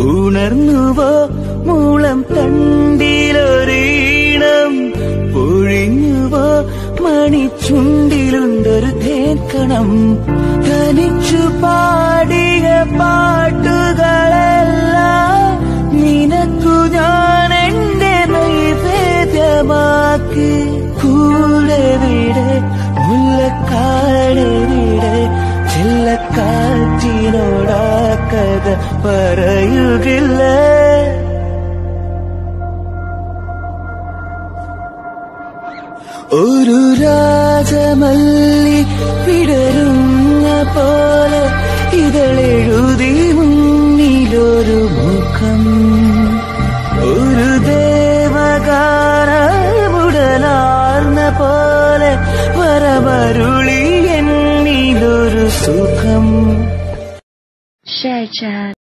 ഉണർന്നുവോ മൂളം തണ്ടിലൊരീണം പൊഴിഞ്ഞുവോ മണിച്ചുണ്ടിലുണ്ടൊരു തേക്കണം തനിച്ചു പാടിയ പാട്ടുകളെല്ലാം നിനക്കു ഞാൻ എന്റെ നൈവേദ്യമാക്കി കൂടെ വിടെ മുല്ലക്കാട് വിടെ ചെല്ലക്കാറ്റിനോടാ കഥ പറയുകില്ല ഒരു രാജമല്ലി വിടരുന്ന പോലെ ഇതളെഴുതി മുന്നിലൊരു മുഖം ഒരു ദേവഗാനമുടലാർന്ന പോലെ വരവരുളി എന്നിലൊരു സുഖം Share chat.